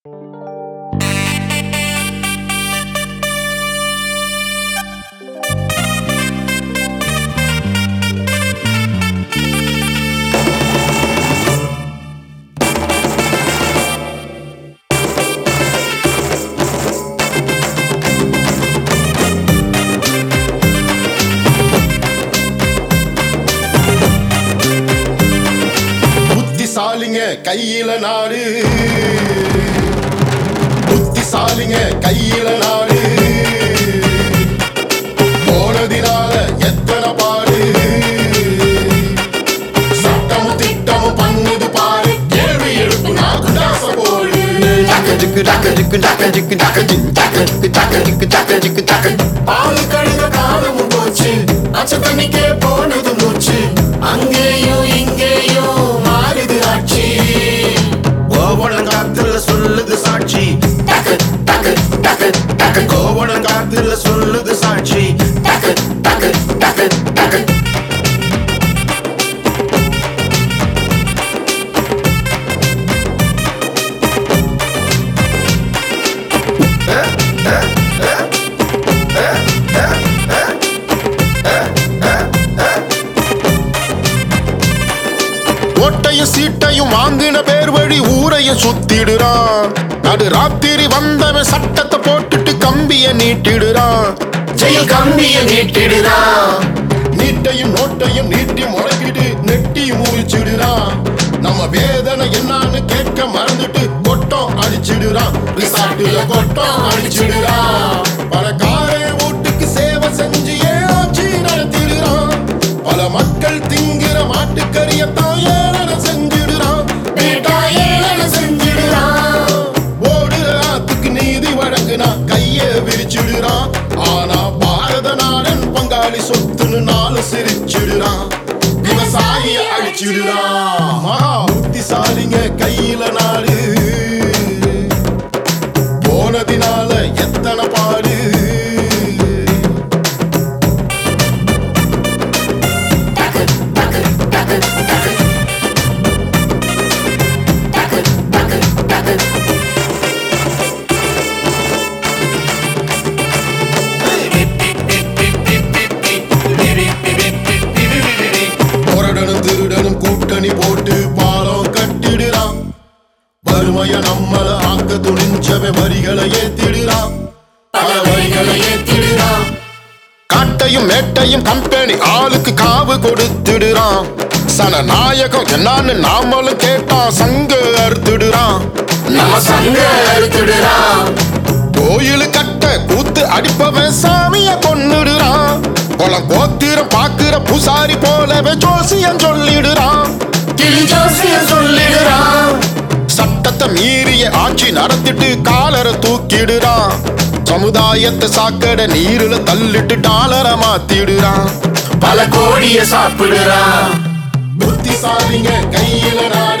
புத்திசாலிங்க கையில நாடு புத்திசாலிங்க கையில நாடு போனதினால எத்தனை பாடு சட்டமும் திட்டமும் பண்ணுது பாரு கேள்வி எழுப்பு நான் குண்டாச போடு பால் கழுத காலமும் போச்சு அச்ச தண்ணிக்கே போனது மூச்சு அங்கேயும் இங்கேயும் மாறுது ஆட்சி கோவணம் காத்துல சொல்லுது சாட்சி கோவணம் காத்துல சொல்லுது சாட்சி ஓட்டையும் சீட்டையும் வாங்கின பேர் வழி ஊரையும் சுத்திடுறான் நடு ராத்திரி வந்தவன் சட்டத்தை போட்டுட்டு கம்பிய நீட்டிடுறான் ஜெயில் கம்பிய நீட்டிடுறான் நீட்டையும் நோட்டையும் நீட்டி முறைக்கிட்டு நெட்டி முழிச்சிடுறான் நம்ம வேதனை என்னன்னு கேட்க மறந்துட்டு கொட்டம் அடிச்சிடுறான் ரிசார்ட்டுல கொட்டம் அடிச்சிடுறான் பணக்காரே வீட்டுக்கு சேவை செஞ்சு ஏஆட்சி நடத்திடுறான் பல மக்கள் திங்கிற மாட்டுக்கறியத்தான் ஏளன செஞ்சிடுறான் பேட்டா ஏளன செஞ்சிடுறான் ஓடுற ஆத்துக்கு நீதி வழங்குனா கைய விரிச்சிடுறான் ஆனா பாரத நாடன் பங்காளி சொத்துன்னு நாலு சிரிச்சிடுறான் விவசாயிய அழிச்சிடுறான் மகா புத்திசாலிங்க கையில நாடு போனதினால எத்தனை பாடு முரடனும் திருடனும் கூட்டணி போட்டு பாலம் கட்டிடுறான் வறுமைய நம்மள ஆக்க துணிஞ்சவன் வரிகளை ஏத்திடுறான் பல வரிகளை ஏத்திடுறான் காட்டையும் மேட்டையும் கம்பெனி ஆளுக்கு காவு கொடுத்துடுறான் சனநாயகம் என்னன்னு நாமளும் கேட்டான் சங்க அறுத்துடுறான் நம்ம சங்க அறுத்துடுறான் கோயில் கட்ட கூத்து அடிப்பவன் சாமிய கொன்னுடுறான் குளம் கோத்திரம் பாக்குற பூசாரி போலவே ஜோசியம் சொல்லிடுறான் கிளி ஜோசியம் சொல்லிடுறான் சட்டத்தை மீறிய ஆட்சி நடத்திட்டு காலரை தூக்கிடுறான் சமுதாயத்தை சாக்கடை நீருல தள்ளிட்டு டாலரை மாத்திடுறான் பல கோடிய சாப்பிடுறான் புத்திசாலிங்க கையில நாடு